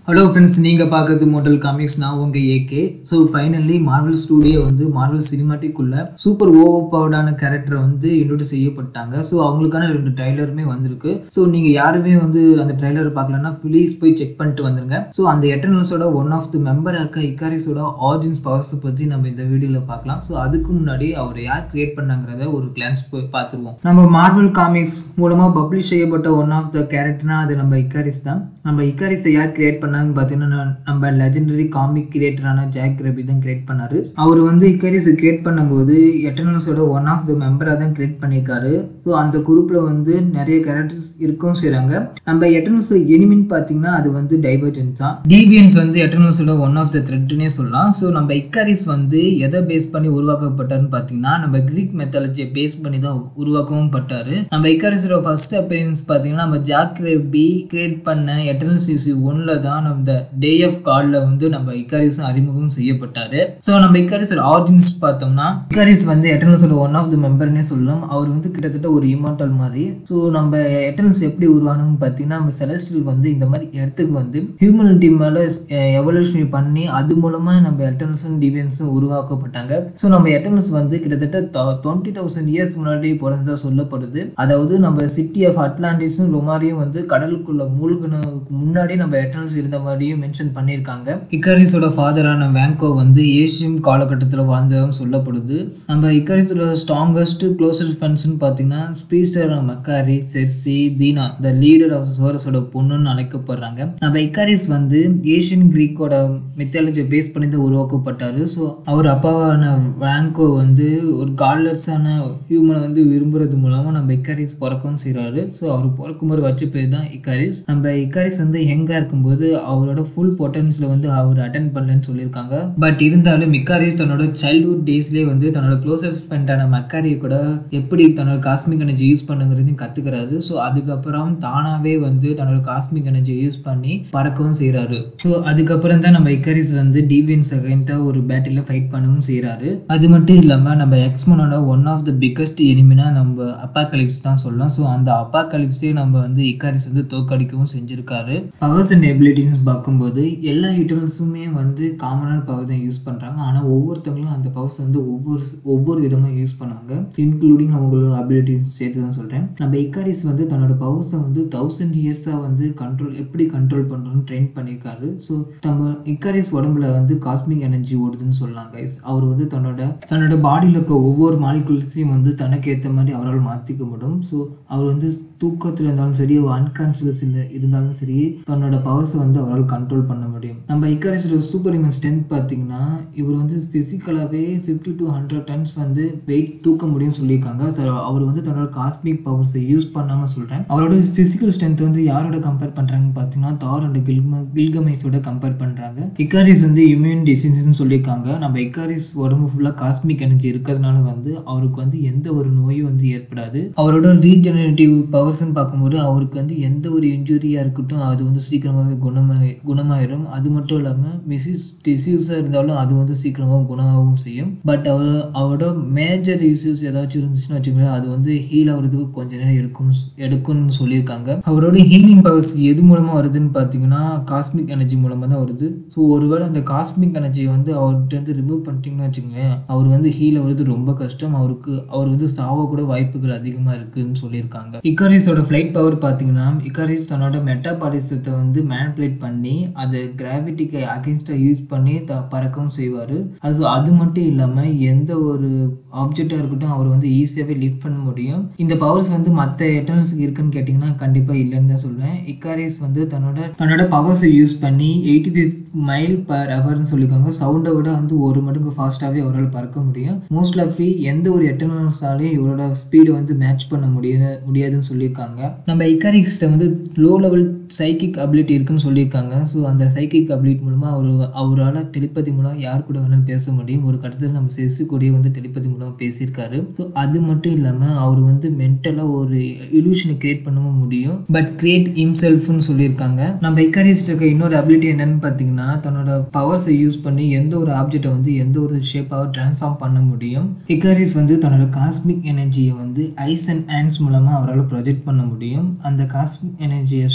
hello friends நீங்கள் பார்க்கறது motel comics நான் உங்கள் ஏகே ஸோ ஃபைனலி மார்வல் ஸ்டூடியோ வந்து மார்வல் சினிமாட்டிக்குள்ள சூப்பர் ஓவர் பவர்டான கேரக்டரை வந்து இன்ட்ரோடியூஸ் செய்யப்பட்டாங்க ஸோ அவங்களுக்கான ரெண்டு ட்ரைலருமே வந்திருக்கு ஸோ நீங்கள் யாருமே வந்து அந்த ட்ரைலர் பார்க்கலன்னா ப்ளீஸ் போய் செக் பண்ணிட்டு வந்துருங்க ஸோ அந்த எட்டர்னல்ஸோட ஒன் ஆஃப் தி மெம்பர் இருக்க இக்காரிஸோட ஆரிஜின்ஸ் பவர்ஸை பற்றி நம்ம இந்த வீடியோவில் பார்க்கலாம் ஸோ அதுக்கு முன்னாடி அவர் யார் கிரியேட் பண்ணாங்கிறத ஒரு கிளான்ஸ் போய் பார்த்துருவோம் நம்ம மார்வல் காமிக்ஸ் மூலமாக பப்ளிஷ் செய்யப்பட்ட ஒன் ஆஃப் த கேரக்டர்னா அது நம்ம இக்காரிஸ் தான் நம்ம இக்காரிஸை யார் கிரியேட் பண்ணான்னு பார்த்தீங்கன்னா நம்ம லெஜெண்டரி காமிக் கிரியேட்டரான ஜாக் ரபி தான் கிரியேட் பண்ணாரு அவர் வந்து இக்காரிஸ் கிரியேட் பண்ணும்போது எட்டர்னல்ஸோட ஒன் ஆஃப் த மெம்பராக தான் கிரியேட் பண்ணியிருக்காரு ஸோ அந்த குரூப்பில் வந்து நிறைய கேரக்டர்ஸ் இருக்கவும் செய்கிறாங்க நம்ம எட்டர்னல்ஸ் எனிமின்னு பார்த்தீங்கன்னா அது வந்து டைவர்ஜென்ஸ் தான் டிவியன்ஸ் வந்து எட்டர்னல்ஸோட ஒன் ஆஃப் த த்ரெட்னே சொல்லலாம் ஸோ நம்ம இக்காரிஸ் வந்து எதை பேஸ் பண்ணி உருவாக்கப்பட்டாருன்னு பார்த்தீங்கன்னா நம்ம கிரீக் மெத்தாலஜியை பேஸ் பண்ணி தான் உருவாக்கவும் பட்டாரு நம்ம இக்காரிஸோட ஃபர்ஸ்ட் அப்பீரியன்ஸ் பார்த்தீங்கன்னா நம்ம ஜாக் ரெபி கிரியேட் பண்ண எட்டர்னல் சிசி ஒன்ல தான் நம்ம டே ஆஃப் காட்ல வந்து நம்ம இக்காரிஸ் அறிமுகம் செய்யப்பட்டாரு ஸோ நம்ம இக்காரிஸோட ஆரிஜின்ஸ் பார்த்தோம்னா இக்காரிஸ் வந்து எட்டர்னல்ஸோட ஒன் ஆஃப் த மெம்பர்னே சொல்லலாம் அவர் வந்து கிட்டத்தட்ட ஒரு இமார்டல் மாதிரி ஸோ நம்ம எட்டர்னல்ஸ் எப்படி உருவானோம்னு பார்த்தீங்கன்னா நம்ம செலஸ்டியல் வந்து இந்த மாதிரி இடத்துக்கு வந்து ஹியூமனிட்டி மேலே எவல்யூஷன் பண்ணி அது மூலமாக நம்ம எட்டர்னல்ஸும் டிவியன்ஸும் உருவாக்கப்பட்டாங்க ஸோ நம்ம எட்டர்னல்ஸ் வந்து கிட்டத்தட்ட டுவெண்ட்டி தௌசண்ட் இயர்ஸ் முன்னாடி பிறந்ததா சொல்லப்படுது அதாவது நம்ம சிட்டி ஆஃப் அட்லாண்டிஸும் ரொமாரியும் வந்து கடலுக்குள்ள மூழ்கினதுக்கு முன்னாடி நம்ம எட்டர்னல்ஸ் இருந்த மாதிரியும் மென்ஷன் பண்ணியிருக்காங்க இக்கரிஸோட ஃபாதரான வேங்கோ வந்து ஏசியம் காலகட்டத்தில் வாழ்ந்ததும் சொல்லப்படுது நம்ம இக்கரிஸோட ஸ்ட்ராங்கஸ்ட் க்ளோசஸ்ட் ஃப்ரெண்ட்ஸ்னு பார்த்தீங்கன்னா speedster Makkari Sersi Thena the leader of சோரஸோட பொண்ணுன்னு அழைக்கப்படுறாங்க நம்ம இக்காரிஸ் வந்து ஏஷியன் கிரீக்கோட மித்தாலஜியை பேஸ் பண்ணி தான் உருவாக்கப்பட்டாரு ஸோ அவர் அப்பாவான வேங்கோ வந்து ஒரு காட்லெஸ்ஸான ஹியூமனை வந்து விரும்புறது மூலமாக நம்ம இக்காரிஸ் பிறக்கவும் செய்கிறாரு ஸோ அவர் பிறக்கும்போது வச்ச பேர் தான் இக்காரிஸ் நம்ம இக்காரிஸ் வந்து எங்கே இருக்கும்போது அவரோட ஃபுல் பொட்டன்ஸில் வந்து அவர் அட்டன் பண்ணலன்னு சொல்லியிருக்காங்க பட் இருந்தாலும் இக்காரிஸ் தன்னோட சைல்ட்ஹுட் டேஸ்லேயே வந்து தன்னோட க்ளோசஸ்ட் ஃப்ரெண்டான மக்காரி கூட எப்படி தன்னோட காஸ்மிக் எனர்ஜி யூஸ் பண்ணுங்கிறதையும் கற்றுக்கிறாரு ஸோ அதுக்கப்புறம் தானாகவே வந்து தன்னோட காஸ்மிக் எனர்ஜி யூஸ் பண்ணி பறக்கவும் செய்கிறாரு ஸோ அதுக்கப்புறம் தான் நம்ம இக்கரிஸ் வந்து டிவியன்ஸ் அகைன்ட்டாக ஒரு பேட்டில் ஃபைட் பண்ணவும் செய்கிறாரு அது மட்டும் இல்லாமல் நம்ம எக்ஸ்மனோட ஒன் ஆஃப் த பிக்கஸ்ட் எனிமினா நம்ம அப்பா கலிப்ஸ் தான் சொல்லலாம் ஸோ அந்த அப்பா கலிப்ஸே நம்ம வந்து இக்காரிஸ் வந்து தோக்கடிக்கவும் செஞ்சுருக்காரு பவர்ஸ் அண்ட் எபிலிட்டிஸ் பார்க்கும்போது எல்லா யூட்டில்ஸுமே வந்து காமனான பவர் தான் யூஸ் பண்ணுறாங்க ஆனால் ஒவ்வொருத்தவங்களும் அந்த பவர்ஸ் வந்து ஒவ்வொரு ஒவ்வொரு விதமாக யூஸ் பண்ணுவாங்க இன்க்ளூடிங் அவங்களோட அபிலிட்டிஸ் சேர்த்து தான் சொல்கிறேன் நம்ம இக்காரிஸ் வந்து தன்னோட பவர்ஸை வந்து தௌசண்ட் இயர்ஸாக வந்து கண்ட்ரோல் எப்படி கண்ட்ரோல் பண்ணுறோன்னு ட்ரெயின் பண்ணியிருக்காரு ஸோ நம்ம இக்காரிஸ் உடம்புல வந்து காஸ்மிக் எனர்ஜி ஓடுதுன்னு சொல்லலாம் கைஸ் அவர் வந்து தன்னோட தன்னோட பாடியில் இருக்க ஒவ்வொரு மாலிகுல்ஸையும் வந்து தனக்கு ஏற்ற மாதிரி அவரால் மாற்றிக்க முடியும் ஸோ அவர் வந்து தூக்கத்தில் இருந்தாலும் சரி அன்கான்சியஸ் இருந்தாலும் சரி தன்னோட பவர்ஸை வந்து அவரால் கண்ட்ரோல் பண்ண முடியும் நம்ம இக்காரிஸோட சூப்பர் இமன் ஸ்ட்ரென்த் பார்த்தீங்கன்னா இவர் வந்து ஃபிசிக்கலாகவே ஃபிஃப்டி டு ஹண்ட்ரட் டன்ஸ் வந்து வெயிட் தூக்க முடியும்னு சொல்லியிருக்காங்க ஸோ அவர் வந்து தன்னோட காஸ்மிக் பவர்ஸை யூஸ் பண்ணாமல் சொல்கிறேன் அவரோட ஃபிசிக்கல் ஸ்ட்ரென்த் வந்து யாரோட கம்பேர் பண்ணுறாங்கன்னு பார்த்தீங்கன்னா தார் அண்ட் கில்ம கில்கமைஸோட கம்பேர் பண்ணுறாங்க இக்காரிஸ் வந்து இம்யூன் டிசீஸ்ன்னு சொல்லியிருக்காங்க நம்ம இக்காரிஸ் உடம்பு ஃபுல்லாக காஸ்மிக் எனர்ஜி இருக்கிறதுனால வந்து அவருக்கு வந்து எந்த ஒரு நோயும் வந்து ஏற்படாது அவரோட ரீஜெனரேட்டிவ் பவர்ஸ்ன்னு பார்க்கும்போது அவருக்கு வந்து எந்த ஒரு இன்ஜுரியாக இருக்கட்டும் அது வந்து சீக்கிரமாகவே குணமாக குணமாயிரும் அது மட்டும் இல்லாமல் மிசிஸ் டிசீஸாக இருந்தாலும் அது வந்து சீக்கிரமாக குணமாகவும் செய்யும் பட் அவர் அவரோட மேஜர் இஷ்யூஸ் ஏதாச்சும் இருந்துச்சுன்னு வச்சுக்கோங்களேன் அது வந்து ஹீல் ஆகிறதுக்கு கொஞ்ச நேரம் எடுக்கும் எடுக்கும்னு சொல்லியிருக்காங்க அவரோட ஹீலிங் பவர்ஸ் எது மூலமாக வருதுன்னு பார்த்தீங்கன்னா காஸ்மிக் எனர்ஜி மூலமாக தான் வருது ஸோ ஒருவேளை அந்த காஸ்மிக் எனர்ஜியை வந்து அவர்கிட்ட இருந்து ரிமூவ் பண்ணிட்டீங்கன்னு வச்சுக்கோங்களேன் அவர் வந்து ஹீல் ஆகிறது ரொம்ப கஷ்டம் அவருக்கு அவர் வந்து சாவ கூட வாய்ப்புகள் அதிகமாக இருக்குன்னு சொல்லியிருக்காங்க இக்காரிஸோட ஃப்ளைட் பவர் பார்த்தீங்கன்னா இக்காரிஸ் தன்னோட மெட்டாபாலிசத்தை வந்து மேனிப்புலேட் பண்ணி அது கிராவிட்டிக்கு அகேன்ஸ்டாக யூஸ் பண்ணி த பறக்கவும் செய்வார் அது அது மட்டும் இல்லாமல் எந்த ஒரு ஆப்ஜெக்டாக இருக்கட்டும் அவர் வந்து ஈஸியாகவே லிஃப்ட் பண்ண முடியும் இந்த பவர்ஸ் வந்து மற்ற எட்டர்னல்ஸுக்கு இருக்குன்னு கேட்டிங்கன்னா கண்டிப்பாக இல்லைன்னு தான் சொல்லுவேன் இக்காரிஸ் வந்து தன்னோட தன்னோட பவர்ஸை யூஸ் பண்ணி எயிட்டி ஃபைவ் மைல் பர் ஹவர்னு சொல்லியிருக்காங்க சவுண்டை விட வந்து ஒரு மடங்கு ஃபாஸ்ட்டாகவே அவரால் பறக்க முடியும் மோஸ்ட் ஆஃப் எந்த ஒரு எட்டர்னல்ஸாலையும் இவரோட ஸ்பீடு வந்து மேட்ச் பண்ண முடியாது முடியாதுன்னு சொல்லியிருக்காங்க நம்ம இக்காரிக்ஸ்ட வந்து லோ லெவல் சைக்கிக் அபிலிட்டி இருக்குன்னு சொல்லியிருக்காங்க ஸோ அந்த சைக்கிக் அபிலிட்டி மூலமாக அவர் அவரால் டெலிபதி மூலம் யார் கூட வேணாலும் பேச முடியும் ஒரு கட்டத்தில் நம்ம செஸ்ஸு கூடயே வந்து டெலிபதி மூலம் பேசியிருக்காரு ஸோ அது மட்டும் இல்லாமல் அவர் வந்து மென்டலாக ஒரு இலூஷனை கிரியேட் பண்ணவும் முடியும் பட் கிரியேட் இம்செல்ஃப்னு சொல்லியிருக்காங்க நம்ம இக்காரிஸ்ட் இருக்க இன்னொரு அபிலிட்டி என்னன்னு பார்த்தீங்கன்னா தன்னோட பவர்ஸை யூஸ் பண்ணி எந்த ஒரு ஆப்ஜெக்டை வந்து எந்த ஒரு ஷேப்பாக ட்ரான்ஸ்ஃபார்ம் பண்ண முடியும் இக்காரிஸ் வந்து தன்னோட காஸ்மிக் எனர்ஜியை வந்து ஐஸ் அண்ட் ஹேண்ட்ஸ் மூலமாக அவரால் ப்ரொஜெக்ட் பண்ண முடியும் அந்த காஸ்மிக் எனர்ஜியை ஸ்டோர் பண்ணி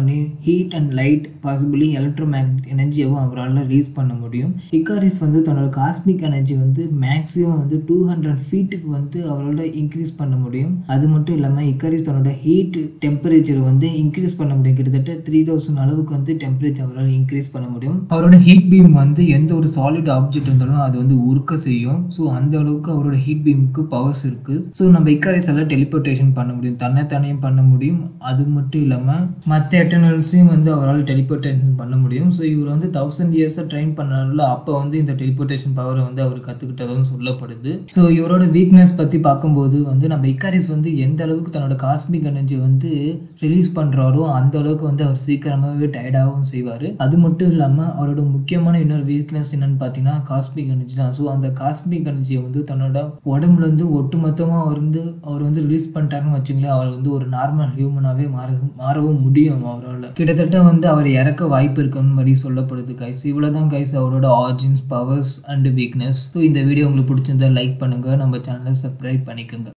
பண்ணி heat and light possibly electro magnet எனர்ஜியாகவும் அவரால் ரிலீஸ் பண்ண முடியும் இக்காரிஸ் வந்து தன்னோட காஸ்மிக் எனர்ஜி வந்து மேக்ஸிமம் வந்து டூ ஹண்ட்ரட் ஃபீட்டுக்கு வந்து அவரால் இன்க்ரீஸ் பண்ண முடியும் அது மட்டும் இல்லாமல் இக்காரிஸ் தன்னோட ஹீட் டெம்பரேச்சர் வந்து இன்க்ரீஸ் பண்ண முடியும் கிட்டத்தட்ட த்ரீ தௌசண்ட் அளவுக்கு வந்து டெம்பரேச்சர் அவரால் இன்க்ரீஸ் பண்ண முடியும் அவரோட ஹீட் பீம் வந்து எந்த ஒரு சாலிட் ஆப்ஜெக்ட் இருந்தாலும் அது வந்து உருக்க செய்யும் ஸோ அந்த அளவுக்கு அவரோட ஹீட் பீமுக்கு பவர்ஸ் இருக்குது ஸோ நம்ம இக்காரிஸ் எல்லாம் டெலிபோர்டேஷன் பண்ண முடியும் தன்னைத்தானையும் பண்ண முடியும் அது மட்டும் இல்லாமல் மற்ற எட்டர்னல்ஸையும் வந்து அவரால் டெலிபோர்டேஷன் பண்ண முடியும் ஸோ இவர் வந்து தௌசண்ட் இயர்ஸாக ட்ரெயின் பண்ணல அப்போ வந்து இந்த டெலிபோர்டேஷன் பவரை வந்து அவர் கற்றுக்கிட்டதும் சொல்லப்படுது ஸோ இவரோட வீக்னஸ் பற்றி பார்க்கும்போது வந்து நம்ம இக்காரிஸ் வந்து எந்த அளவுக்கு தன்னோட காஸ்மிக் எனர்ஜி வந்து ரிலீஸ் பண்ணுறாரோ அந்த அளவுக்கு வந்து அவர் சீக்கிரமாகவே டயர்டாகவும் செய்வார் அது மட்டும் இல்லாமல் அவரோட முக்கியமான இன்னொரு வீக்னஸ் என்னன்னு பார்த்தீங்கன்னா காஸ்மிக் எனர்ஜி தான் ஸோ அந்த காஸ்மிக் எனர்ஜியை வந்து தன்னோட உடம்புல இருந்து ஒட்டுமொத்தமாக அவர் வந்து அவர் வந்து ரிலீஸ் பண்ணிட்டாருன்னு வச்சுங்களேன் அவர் வந்து ஒரு நார்மல் ஹியூமனாகவே மாற மாறவும் முடியும் அவரால் கிட்டத்தட்ட வந்து அவர் இறக்க வாய்ப்பு இருக்குன்னு மாதிரி சொல்லப்படுது கைஸ் இவ்வளோ தான் கைஸ் அவரோட origins powers and weakness so இந்த வீடியோ உங்களுக்கு பிடிச்சிருந்தா லைக் பண்ணுங்கள் நம்ம சேனலை சப்ஸ்கிரைப் பண்ணிக்கோங்க